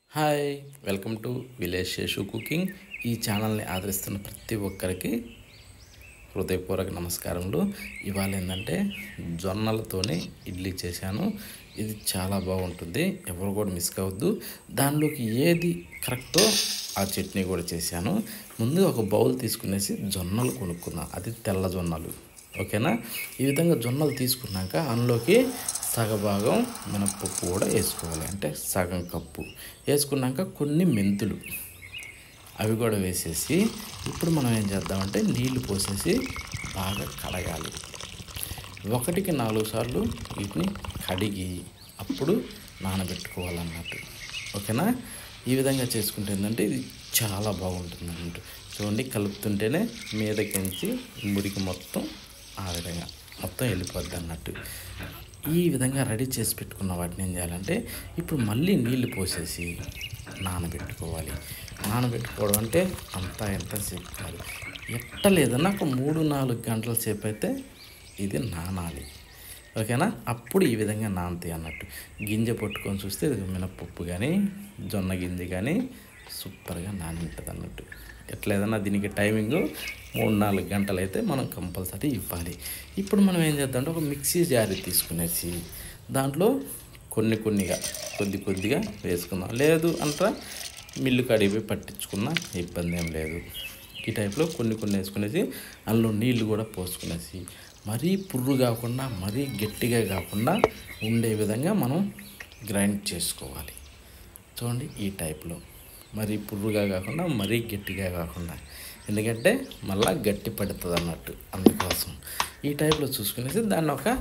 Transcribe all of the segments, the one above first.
Hi welcome to village Seshu cooking ఈ ఛానల్ని ఆదరిస్తున్న ప్రతి ఒక్కరికి హృదయపూర్వక నమస్కారములు ఇవాళ ఏంటంటే జొన్నలతోనే ఇడ్లీ చేశాను ఇది చాలా బాగుంటుంది ఎవరు కూడా మిస్ కావద్దు దానిలోకి ఏది కరెక్టో ఆ చట్నీ కూడా చేశాను ముందు ఒక బౌల్ తీసుకునేసి జొన్నలు కొనుక్కున్నా అది తెల్ల జొన్నలు ఓకేనా ఈ విధంగా జొన్నలు తీసుకున్నాక అందులోకి సగభాగం మినపప్పు కూడా వేసుకోవాలి అంటే సగం కప్పు వేసుకున్నాక కొన్ని మెంతులు అవి కూడా వేసేసి ఇప్పుడు మనం ఏం చేద్దామంటే నీళ్లు పోసేసి బాగా కడగాలి ఒకటికి నాలుగు సార్లు వీటిని కడిగి అప్పుడు నానబెట్టుకోవాలన్నట్టు ఓకేనా ఈ విధంగా చేసుకుంటే ఏంటంటే ఇది చాలా బాగుంటుంది అన్నట్టు చూడండి కలుపుతుంటేనే మీదకించి మురికి మొత్తం ఆ విధంగా మొత్తం వెళ్ళిపోద్ది అన్నట్టు ఈ విధంగా రెడీ చేసి పెట్టుకున్న వాటిని ఏం చేయాలంటే ఇప్పుడు మళ్ళీ నీళ్లు పోసేసి నానబెట్టుకోవాలి నానబెట్టుకోవడం అంటే అంతా ఎంతసేపు కాదు ఎట్ట లేదన్నా ఒక మూడు నాలుగు గంటల సేపు అయితే ఇది నానాలి ఓకేనా అప్పుడు ఈ విధంగా నానతాయి అన్నట్టు గింజ పట్టుకొని చూస్తే ఇది మినపప్పు కానీ జొన్న గింజ కానీ సూపర్గా నాని ఉంటుంది అన్నట్టు ఎట్లేదన్నా దీనికి టైమింగ్ మూడు నాలుగు గంటలు అయితే మనం కంపల్సరీ ఇవ్వాలి ఇప్పుడు మనం ఏం చేద్దామంటే ఒక మిక్సీ జారి తీసుకునేసి దాంట్లో కొన్ని కొన్నిగా కొద్ది కొద్దిగా వేసుకుందాం లేదు అంటారా మిల్లు కడిగి పట్టించుకున్నా ఇబ్బంది ఏం లేదు ఈ టైప్లో కొన్ని కొన్ని వేసుకునేసి అందులో నీళ్లు కూడా పోసుకునేసి మరీ పుర్రు కాకుండా మరీ గట్టిగా కాకుండా ఉండే విధంగా మనం గ్రైండ్ చేసుకోవాలి చూడండి ఈ టైప్లో మరీ పుర్రుగా కాకుండా మరీ గట్టిగా కాకుండా ఎందుకంటే మళ్ళా గట్టి పడుతుంది అన్నట్టు అందుకోసం ఈ టైప్లో చూసుకునేసి దాన్ని ఒక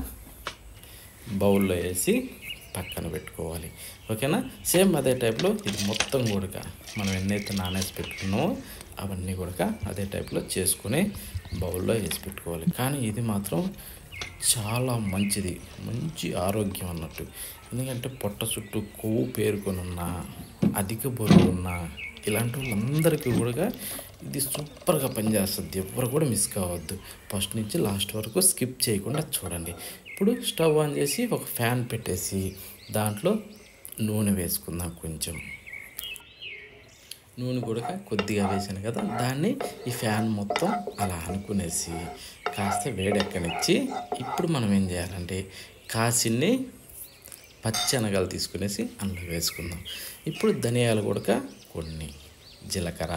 బౌల్లో వేసి పక్కన పెట్టుకోవాలి ఓకేనా సేమ్ అదే టైప్లో ఇది మొత్తం కూడా మనం ఎన్నైతే నానేసి పెట్టుకున్నామో అవన్నీ కూడా అదే టైప్లో చేసుకుని బౌల్లో వేసి పెట్టుకోవాలి కానీ ఇది మాత్రం చాలా మంచిది మంచి ఆరోగ్యం అన్నట్టు ఎందుకంటే పొట్ట చుట్టూ కొవ్వు పేరుకొని ఉన్నా అధిక బరువు ఉన్నా ఇలాంటి వాళ్ళందరికీ కూడా ఇది సూపర్గా పనిచేస్తుంది ఎవరు కూడా మిస్ కావద్దు ఫస్ట్ నుంచి లాస్ట్ వరకు స్కిప్ చేయకుండా చూడండి ఇప్పుడు స్టవ్ ఆన్ చేసి ఒక ఫ్యాన్ పెట్టేసి దాంట్లో నూనె వేసుకుందాం కొంచెం నూనె కూడా కొద్దిగా వేసాను కదా దాన్ని ఈ ఫ్యాన్ మొత్తం అలా అనుకునేసి కాస్త వేడెక్కనిచ్చి ఇప్పుడు మనం ఏం చేయాలంటే కాసిన్ని పచ్చెనగలు తీసుకునేసి అందులో వేసుకుందాం ఇప్పుడు ధనియాలు కూడా కొన్ని జీలకర్ర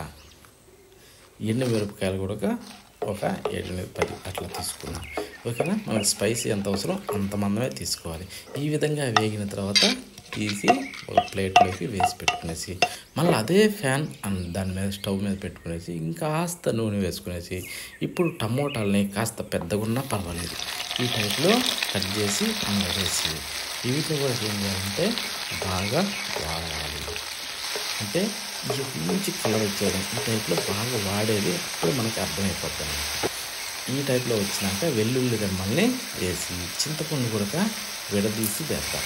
ఎండు మిరపకాయలు కూడా ఒక ఏడు పది అట్లా తీసుకున్నాం ఓకేనా మనకు స్పైసీ ఎంత అవసరం అంత మందమే తీసుకోవాలి ఈ విధంగా వేగిన తర్వాత తీసి ఒక ప్లేట్లోకి వేసి పెట్టుకునేసి మళ్ళీ అదే ఫ్యాన్ అన్- దాని మీద స్టవ్ మీద పెట్టుకునేసి ఇంకాస్త నూనె వేసుకునేసి ఇప్పుడు టమోటాలని కాస్త పెద్దగా ఉన్నా పర్వాలేదు ఈ టైప్లో కట్ చేసి అందులో వేసి వీటిని కూడా ఏం చేయాలంటే బాగా వాడాలి అంటే ఇది మంచి కలర్ వచ్చేయడం ఈ టైప్లో బాగా వాడేది అప్పుడు మనకి అర్థమైపోతుంది అన్నమాట. ఈ టైప్లో వచ్చినాక వెల్లుల్లి రెమ్మల్ని వేసి చింతపండు కూడా విడదీసి వేద్దాం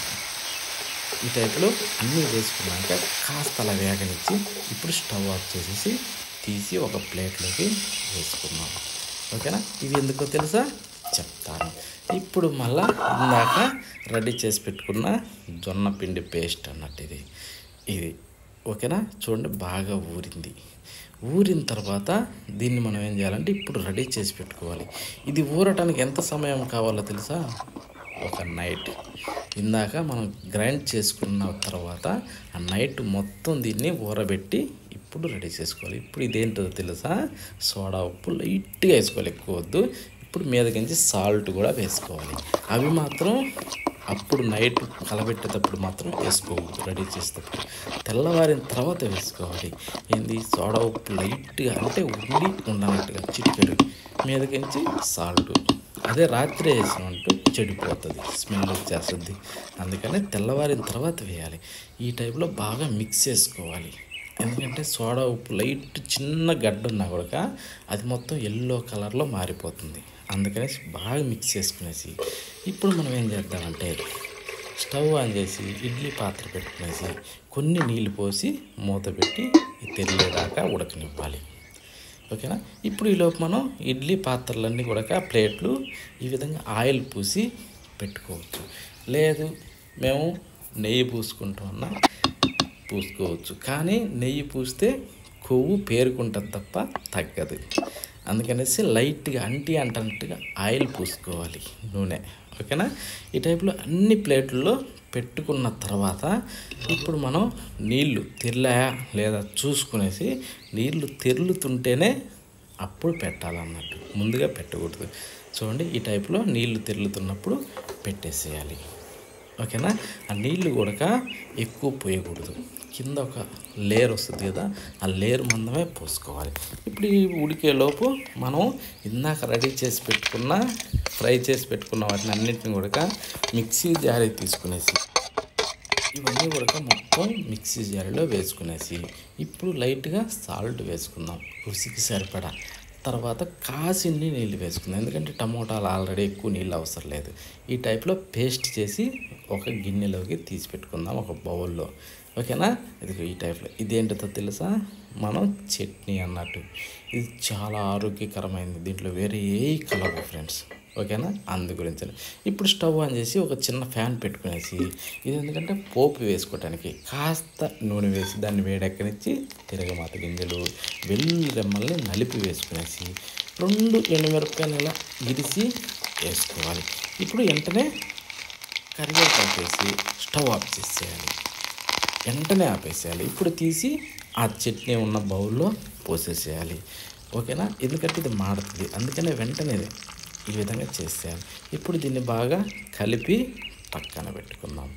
ఈ టైప్లో అన్నీ వేసుకున్నాక కాస్త అలా వేగనిచ్చి ఇప్పుడు స్టవ్ ఆఫ్ చేసేసి తీసి ఒక ప్లేట్లోకి వేసుకున్నాం ఓకేనా ఇవి ఎందుకో తెలుసా చెప్తాను ఇప్పుడు మళ్ళా ఇందాక రెడీ చేసి పెట్టుకున్న జొన్న పిండి పేస్ట్ అన్నట్టు ఇది ఇది ఓకేనా చూడండి బాగా ఊరింది ఊరిన తర్వాత దీన్ని మనం ఏం చేయాలంటే ఇప్పుడు రెడీ చేసి పెట్టుకోవాలి ఇది ఊరటానికి ఎంత సమయం కావాలో తెలుసా ఒక నైట్ ఇందాక మనం గ్రైండ్ చేసుకున్న తర్వాత ఆ నైట్ మొత్తం దీన్ని ఊరబెట్టి ఇప్పుడు రెడీ చేసుకోవాలి ఇప్పుడు ఇదేంటో తెలుసా సోడా ఉప్పు లైట్గా వేసుకోవాలి ఎక్కువ వద్దు ఇప్పుడు మీదకించి సాల్ట్ కూడా వేసుకోవాలి అవి మాత్రం అప్పుడు నైట్ కలబెట్టేటప్పుడు మాత్రం వేసుకోవద్దు రెడీ చేసేటప్పుడు తెల్లవారిన తర్వాత వేసుకోవాలి ఏంది సోడా ఉప్పు లైట్గా అంటే ఉండి ఉండనట్టుగా చిటికెడు మీదకించి సాల్ట్ అదే రాత్రి వేసినట్టు చెడిపోతుంది స్మెల్ వచ్చేస్తుంది అందుకని తెల్లవారిన తర్వాత వేయాలి ఈ టైప్లో బాగా మిక్స్ చేసుకోవాలి ఎందుకంటే సోడా ఉప్పు లైట్ చిన్న గడ్డ ఉన్నా కూడా అది మొత్తం ఎల్లో కలర్లో మారిపోతుంది అందుకనేసి బాగా మిక్స్ చేసుకునేసి ఇప్పుడు మనం ఏం చేద్దామంటే స్టవ్ ఆన్ చేసి ఇడ్లీ పాత్ర పెట్టుకునేసి కొన్ని నీళ్ళు పోసి మూత పెట్టి ఇది తెల్లేదాకా ఉడకనివ్వాలి ఓకేనా ఇప్పుడు ఈలోపు మనం ఇడ్లీ పాత్రలన్నీ కూడా ప్లేట్లు ఈ విధంగా ఆయిల్ పూసి పెట్టుకోవచ్చు లేదు మేము నెయ్యి పూసుకుంటామన్నా పూసుకోవచ్చు కానీ నెయ్యి పూస్తే కొవ్వు పేరుకుంటుంది తప్ప తగ్గదు అందుకనేసి లైట్గా అంటి అంటనట్టుగా ఆయిల్ పూసుకోవాలి నూనె ఓకేనా ఈ టైప్లో అన్ని ప్లేట్లలో పెట్టుకున్న తర్వాత ఇప్పుడు మనం నీళ్లు తెర్లాయా లేదా చూసుకునేసి నీళ్లు తెరులుతుంటేనే అప్పుడు పెట్టాలన్నట్టు ముందుగా పెట్టకూడదు చూడండి ఈ టైప్లో నీళ్లు తెరులుతున్నప్పుడు పెట్టేసేయాలి ఓకేనా ఆ నీళ్లు కూడా ఎక్కువ పోయకూడదు కింద ఒక లేయర్ వస్తుంది కదా ఆ లేయర్ మందమే పోసుకోవాలి ఇప్పుడు ఈ ఉడికేలోపు మనం ఇందాక రెడీ చేసి పెట్టుకున్న ఫ్రై చేసి పెట్టుకున్న వాటిని అన్నింటిని కూడా మిక్సీ జారీ తీసుకునేసి ఇవన్నీ కూడా మొత్తం మిక్సీ జారీలో వేసుకునేసి ఇప్పుడు లైట్గా సాల్ట్ వేసుకుందాం రుచికి సరిపడా తర్వాత కాసిన్ని నీళ్ళు వేసుకుందాం ఎందుకంటే టమోటాలు ఆల్రెడీ ఎక్కువ నీళ్ళు అవసరం లేదు ఈ టైప్లో పేస్ట్ చేసి ఒక గిన్నెలోకి తీసి పెట్టుకుందాం ఒక బౌల్లో ఓకేనా ఇది ఈ టైప్లో ఇదేంటిదో తెలుసా మనం చట్నీ అన్నట్టు ఇది చాలా ఆరోగ్యకరమైనది దీంట్లో వేరే ఏ కలవు ఫ్రెండ్స్ ఓకేనా అందు గురించి ఇప్పుడు స్టవ్ ఆన్ చేసి ఒక చిన్న ఫ్యాన్ పెట్టుకునేసి ఇది ఎందుకంటే పోపు వేసుకోవటానికి కాస్త నూనె వేసి దాన్ని వేడెక్కనిచ్చి తిరగమాత గింజలు వెల్లుల్లి రెమ్మల్ని నలిపి వేసుకునేసి రెండు ఎండుమిరపకాయలు ఇలా ఇరిసి వేసుకోవాలి ఇప్పుడు వెంటనే కరివేపాకు వేసి స్టవ్ ఆఫ్ చేసేయాలి వెంటనే ఆపేసేయాలి ఇప్పుడు తీసి ఆ చట్నీ ఉన్న బౌల్లో పోసేసేయాలి ఓకేనా ఎందుకంటే ఇది మాడుతుంది అందుకనే వెంటనే ఈ విధంగా చేసేయాలి ఇప్పుడు దీన్ని బాగా కలిపి పక్కన పెట్టుకుందాం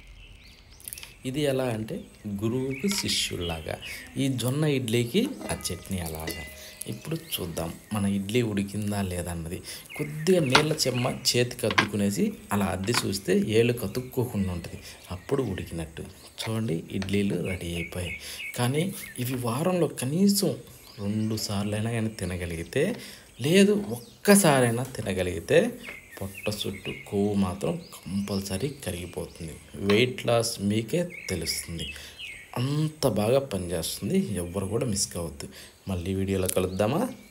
ఇది ఎలా అంటే గురువుకు శిష్యుల్లాగా ఈ జొన్న ఇడ్లీకి ఆ చట్నీ అలాగా ఇప్పుడు చూద్దాం మన ఇడ్లీ ఉడికిందా లేదా అన్నది కొద్దిగా నీళ్ళ చెమ్మ చేతికి అద్దుకునేసి అలా అద్ది చూస్తే ఏళ్ళు కతుక్కోకుండా ఉంటుంది అప్పుడు ఉడికినట్టు చూడండి ఇడ్లీలు రెడీ అయిపోయాయి కానీ ఇవి వారంలో కనీసం రెండు సార్లైనా కానీ తినగలిగితే లేదు ఒక్కసారైనా తినగలిగితే పొట్ట చుట్టూ కొవ్వు మాత్రం కంపల్సరీ కరిగిపోతుంది వెయిట్ లాస్ మీకే తెలుస్తుంది అంత బాగా పనిచేస్తుంది ఎవ్వరు కూడా మిస్ కావద్దు మళ్ళీ వీడియోలో కలుద్దామా